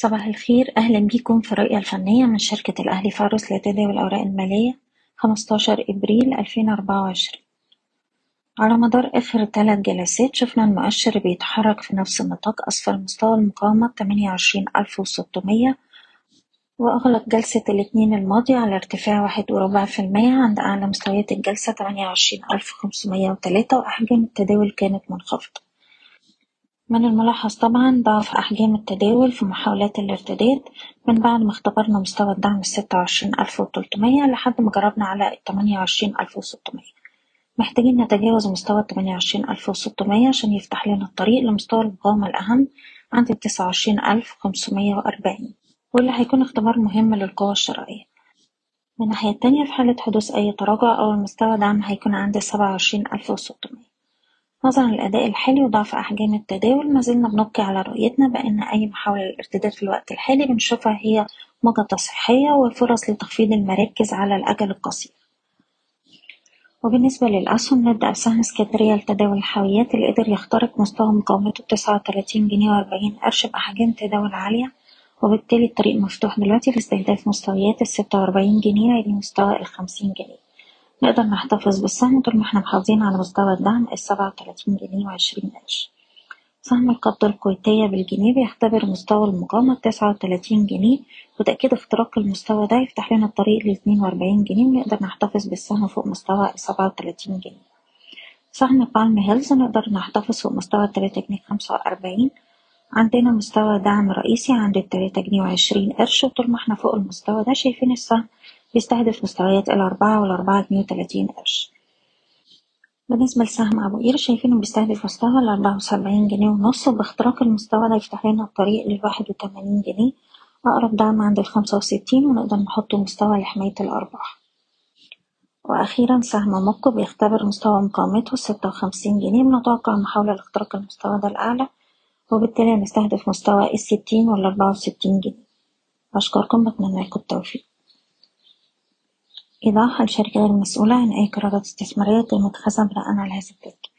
صباح الخير أهلا بيكم في الرؤية الفنية من شركة الأهلي فارس لتداول الأوراق المالية خمستاشر إبريل ألفين أربعة وعشرين على مدار آخر تلات جلسات شفنا المؤشر بيتحرك في نفس النطاق أسفل مستوى المقاومة تمانية وعشرين ألف وستمية وأغلق جلسة الاثنين الماضي على ارتفاع واحد وربع في المية عند أعلى مستويات الجلسة تمانية وعشرين ألف خمسمية وتلاتة وأحجام التداول كانت منخفضة من الملاحظ طبعا ضعف أحجام التداول في محاولات الارتداد من بعد ما اختبرنا مستوى الدعم الستة وعشرين ألف وتلتمية لحد ما جربنا على التمانية وعشرين ألف وستمية محتاجين نتجاوز مستوى التمانية وعشرين ألف وستمية عشان يفتح لنا الطريق لمستوى المقاومة الأهم عند التسعة وعشرين ألف خمسمية وأربعين واللي هيكون اختبار مهم للقوة الشرائية من الناحية التانية في حالة حدوث أي تراجع أول مستوى دعم هيكون عند السبعة وعشرين ألف وستمية نظرا للأداء الحالي وضعف أحجام التداول مازلنا بنبقي على رؤيتنا بأن أي محاولة للارتداد في الوقت الحالي بنشوفها هي موجة تصحيحية وفرص لتخفيض المراكز على الأجل القصير وبالنسبة للأسهم نبدأ بسهم اسكندرية لتداول الحاويات اللي قدر يخترق مستوى مقاومته تسعة وتلاتين جنيه وأربعين قرش بأحجام تداول عالية وبالتالي الطريق مفتوح دلوقتي لاستهداف مستويات الستة وأربعين جنيه يلي مستوى الخمسين جنيه نقدر نحتفظ بالسهم طول ما احنا محافظين على مستوى الدعم السبعة وتلاتين جنيه وعشرين قرش سهم القبضة الكويتية بالجنيه بيختبر مستوى المقاومة التسعة وتلاتين جنيه وتأكيد اختراق المستوى ده يفتح لنا الطريق لاتنين وأربعين جنيه ونقدر نحتفظ بالسهم فوق مستوى السبعة وتلاتين جنيه سهم بالم هيلز نقدر نحتفظ فوق مستوى التلاتة جنيه خمسة وأربعين عندنا مستوى دعم رئيسي عند التلاتة جنيه وعشرين قرش وطول ما احنا فوق المستوى ده شايفين السهم بيستهدف مستويات الأربعة والأربعة جنيه وتلاتين قرش بالنسبة لسهم أبو قير شايفينه بيستهدف مستوى الأربعة وسبعين جنيه ونص وباختراق المستوى ده يفتح لنا الطريق للواحد وتمانين جنيه أقرب دعم عند الخمسة وستين ونقدر نحطه مستوى لحماية الأرباح وأخيرا سهم موكو بيختبر مستوى مقاومته ستة وخمسين جنيه بنتوقع محاولة لاختراق المستوى ده الأعلى وبالتالي هنستهدف مستوى الستين والأربعة وستين جنيه بشكركم بتمنى لكم التوفيق إيضاح الشركة غير مسؤولة عن أي قرارات استثمارية تم اتخاذها بناءً على هذا التسجيل